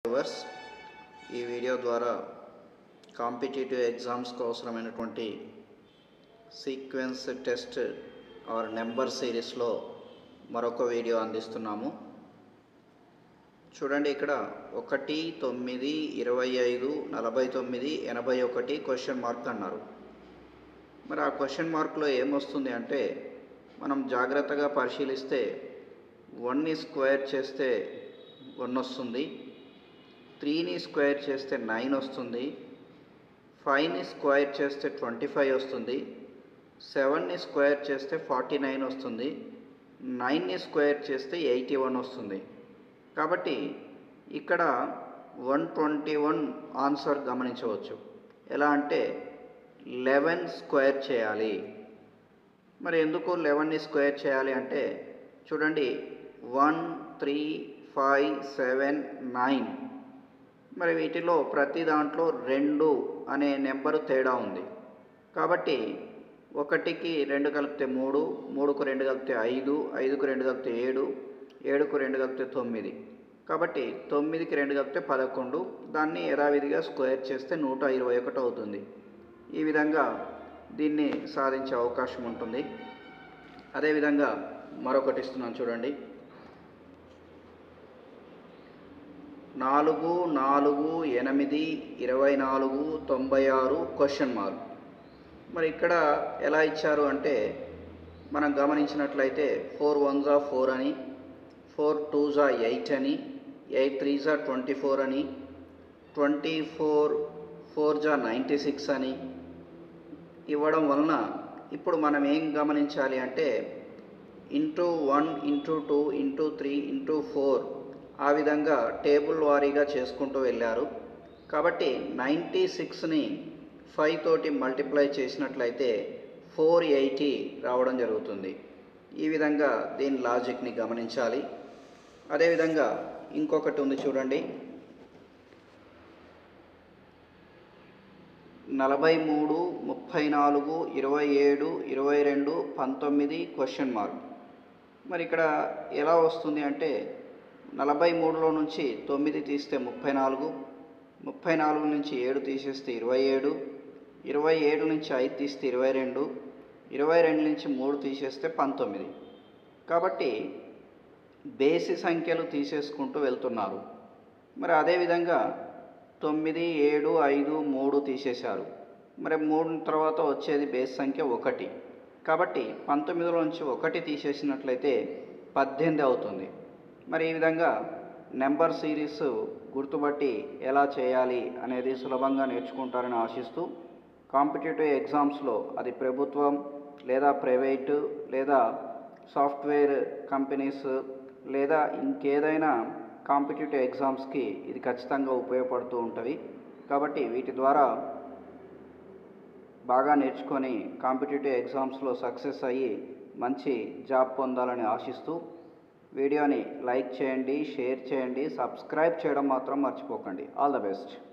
viewers ఈ video ద్వారా competitive ఎగ్జామ్స్కి అవసరమైనటువంటి సీక్వెన్స్ టెస్ట్ ఆర్ నెంబర్ సిరీస్లో మరొక వీడియో అందిస్తున్నాము చూడండి ఇక్కడ ఒకటి తొమ్మిది ఇరవై ఐదు నలభై తొమ్మిది ఎనభై ఒకటి క్వశ్చన్ మార్క్ అన్నారు మరి ఆ క్వశ్చన్ మార్క్లో ఏమొస్తుంది అంటే మనం జాగ్రత్తగా పరిశీలిస్తే వన్ని స్క్వేర్ చేస్తే వన్ వస్తుంది త్రీని స్క్వేర్ చేస్తే నైన్ వస్తుంది ఫైవ్ని స్క్వేర్ చేస్తే ట్వంటీ ఫైవ్ వస్తుంది సెవెన్ని స్క్వేర్ చేస్తే ఫార్టీ నైన్ వస్తుంది నైన్ని స్క్వేర్ చేస్తే ఎయిటీ వన్ వస్తుంది కాబట్టి ఇక్కడ వన్ ట్వంటీ వన్ ఆన్సర్ గమనించవచ్చు ఎలా అంటే లెవెన్ స్క్వేర్ చేయాలి మరి ఎందుకు లెవెన్ని స్క్వేర్ చేయాలి అంటే చూడండి one three five seven nine మరి వీటిలో ప్రతి దాంట్లో రెండు అనే నెంబరు తేడా ఉంది కాబట్టి ఒకటికి రెండు కలిపితే మూడు మూడుకు రెండు కలిపితే ఐదు ఐదుకు రెండు కలిపితే ఏడు ఏడుకు రెండు కలిపితే తొమ్మిది కాబట్టి తొమ్మిదికి రెండు కలిపితే పదకొండు దాన్ని యథావిధిగా స్క్వేర్ చేస్తే నూట ఇరవై ఒకటి అవుతుంది ఈ విధంగా దీన్ని సాధించే అవకాశం ఉంటుంది అదేవిధంగా మరొకటి ఇస్తున్నాను చూడండి నాలుగు నాలుగు ఎనిమిది ఇరవై నాలుగు తొంభై ఆరు క్వశ్చన్ మార్క్ మరి ఇక్కడ ఎలా ఇచ్చారు అంటే మనం గమనించినట్లయితే ఫోర్ వన్ జా ఫోర్ అని ఫోర్ టూ జా ఎయిట్ అని ఎయిట్ త్రీ జా ట్వంటీ ఫోర్ అని ట్వంటీ ఫోర్ ఫోర్ జా నైంటీ సిక్స్ అని ఇవ్వడం వలన ఇప్పుడు మనం ఏం గమనించాలి అంటే into one into two into three into four ఆ విధంగా టేబుల్ వారీగా చేసుకుంటూ వెళ్ళారు కాబట్టి నైంటీ సిక్స్ని ఫైవ్ తోటి మల్టిప్లై చేసినట్లయితే ఫోర్ ఎయిటీ రావడం జరుగుతుంది ఈ విధంగా దీని లాజిక్ని గమనించాలి అదేవిధంగా ఇంకొకటి ఉంది చూడండి నలభై మూడు ముప్పై నాలుగు ఇరవై ఏడు ఇరవై రెండు పంతొమ్మిది క్వశ్చన్ మార్క్ మరి ఇక్కడ ఎలా వస్తుంది అంటే నలభై మూడులో నుంచి తొమ్మిది తీస్తే ముప్పై నాలుగు ముప్పై నాలుగు నుంచి ఏడు తీసేస్తే ఇరవై ఏడు ఇరవై ఏడు నుంచి ఐదు తీస్తే ఇరవై రెండు ఇరవై రెండు నుంచి మూడు తీసేస్తే పంతొమ్మిది కాబట్టి బేసి సంఖ్యలు తీసేసుకుంటూ వెళ్తున్నారు మరి అదేవిధంగా తొమ్మిది ఏడు ఐదు మూడు తీసేశారు మరి మూడు తర్వాత వచ్చేది బేస్ సంఖ్య ఒకటి కాబట్టి పంతొమ్మిదిలో నుంచి ఒకటి తీసేసినట్లయితే పద్దెనిమిది అవుతుంది మరి ఈ విధంగా నెంబర్ సిరీస్ గుర్తుపట్టి ఎలా చేయాలి అనేది సులభంగా నేర్చుకుంటారని ఆశిస్తూ కాంపిటేటివ్ ఎగ్జామ్స్లో అది ప్రభుత్వం లేదా ప్రైవేటు లేదా సాఫ్ట్వేర్ కంపెనీస్ లేదా ఇంకేదైనా కాంపిటేటివ్ ఎగ్జామ్స్కి ఇది ఖచ్చితంగా ఉపయోగపడుతూ ఉంటుంది కాబట్టి వీటి ద్వారా బాగా నేర్చుకొని కాంపిటేటివ్ ఎగ్జామ్స్లో సక్సెస్ అయ్యి మంచి జాబ్ పొందాలని ఆశిస్తూ వీడియోని లైక్ చేయండి షేర్ చేయండి సబ్స్క్రైబ్ చేయడం మాత్రం మర్చిపోకండి ఆల్ ద బెస్ట్